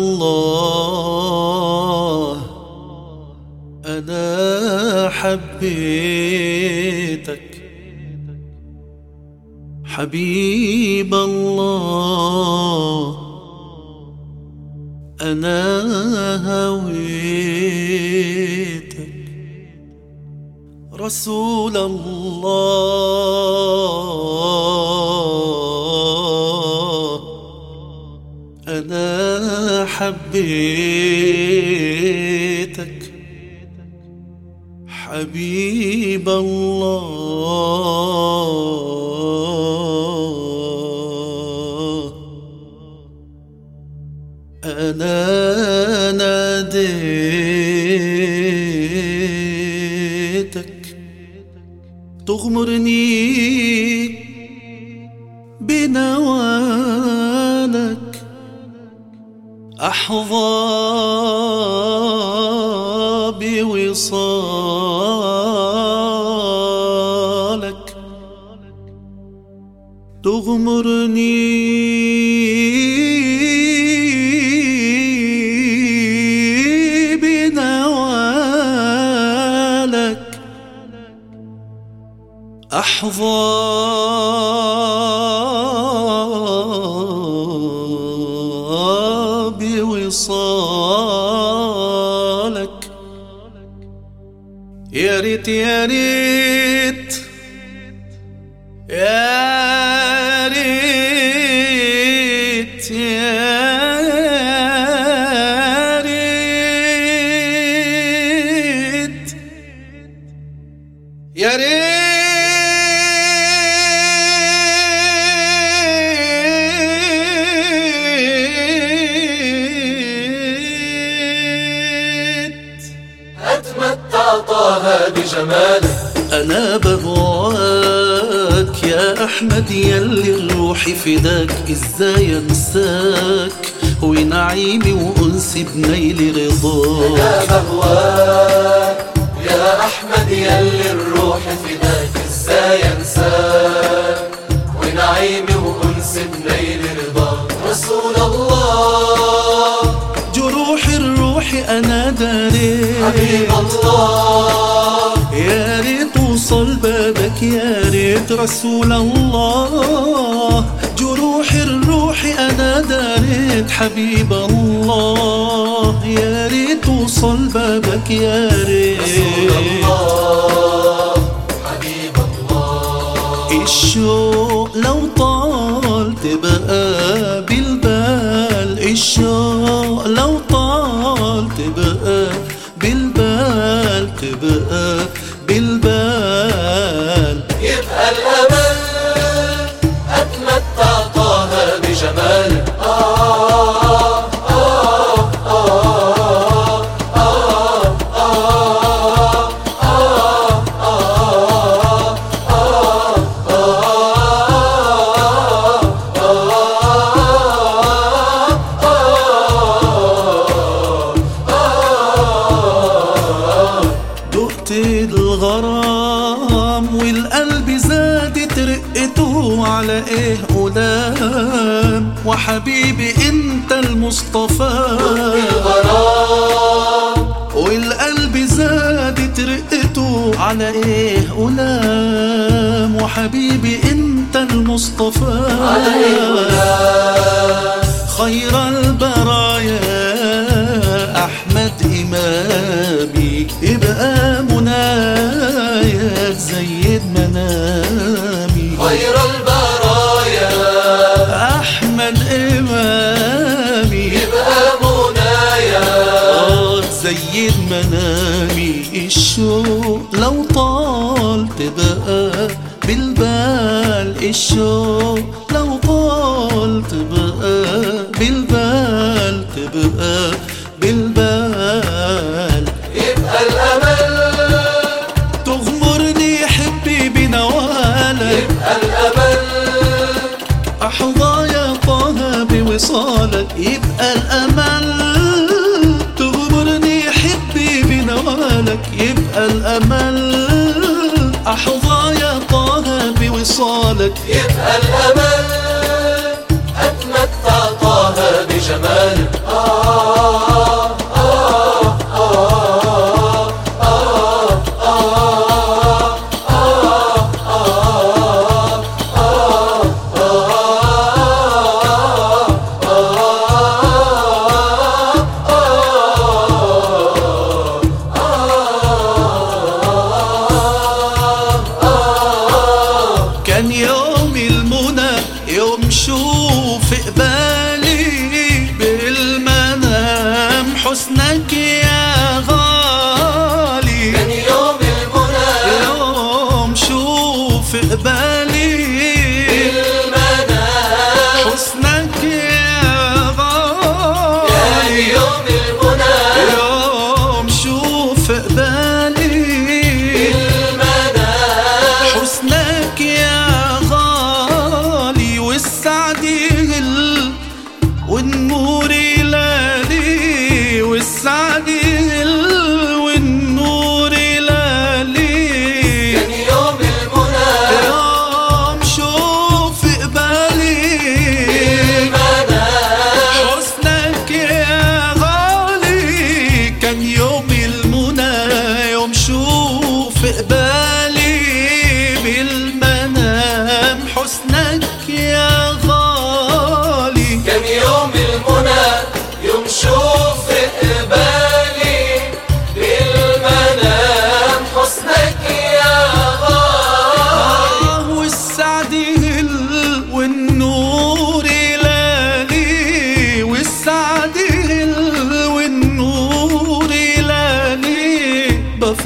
الله أنا حبيتك حبيب الله أنا هويتك رسول الله أنا حبيتك حبيب الله أنا ناديتك تغمرني بنوالك أحظى بوصالك تغمرني بنوالك أحظى بوصالك يا ريت يا ريت يا ريت يا ريت يا ريت أتمتع طه بجماله أنا بهواك يا أحمد يلي الروح فداك إزاي أنساك ونعيمي وأنسي بنيل يا رضاك بهواك يا أحمد يلي الروح فداك ازاي انساك ونعيمي وأنس بنيل رضاك رسول الله جروح الروح أنا داري حبيب الله يا ريت توصل بابك يا ريت رسول الله جروح الروح أنا داريت حبيب الله يا ريت توصل بابك يا رسول ريت الله حبيب الله الشوق لو طال تبقى بالبال الشوق لو طال تبقى بالبال تبقى بالبال يبقى الأمل أتمتع طه بجماله آه آه آه آه آه دقت الغرام والقلب زادت رقته على ايه قدام وحبيبي انت المصطفى الغرام والقلب زادت رقته على ايه قلام وحبيبي انت المصطفى خير البرايا احمد امامي يبقى منايا زيد منامي خير البرايا احمد امامي يبقى منايا آه زيد منامي الشوق لو طال تبقى بالبال الشوق لو طال تبقى بالبال تبقى بالبال يبقى الأمل تغمرني حبي بنوالك يبقى الأمل أحظى يا طه بوصالك يبقى الأمل تغمرني حبي بنوالك يبقى الأمل أحظى يا طه بوصالك يبقى الأمل أتمتع طه بجماله آه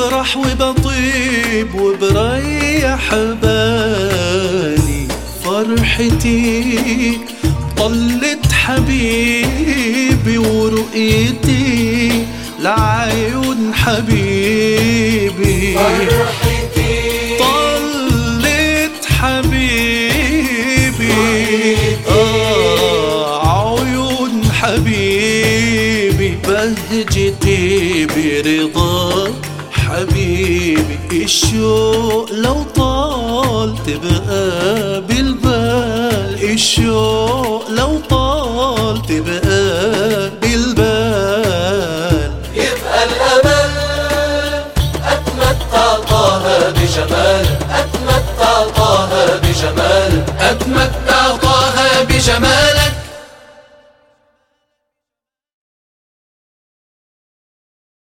بفرح وبطيب وبريح بالي فرحتي طلت حبيبي ورؤيتي لعيون حبيبي فرحتي طلت حبيبي آه عيون حبيبي بهجتي برضا حبيبي الشوق لو طال تبقى بالبال الشوق لو طال تبقى بالبال يبقى الأمل أتمتع طه بجمال أتمتع طه بجمال أتمتع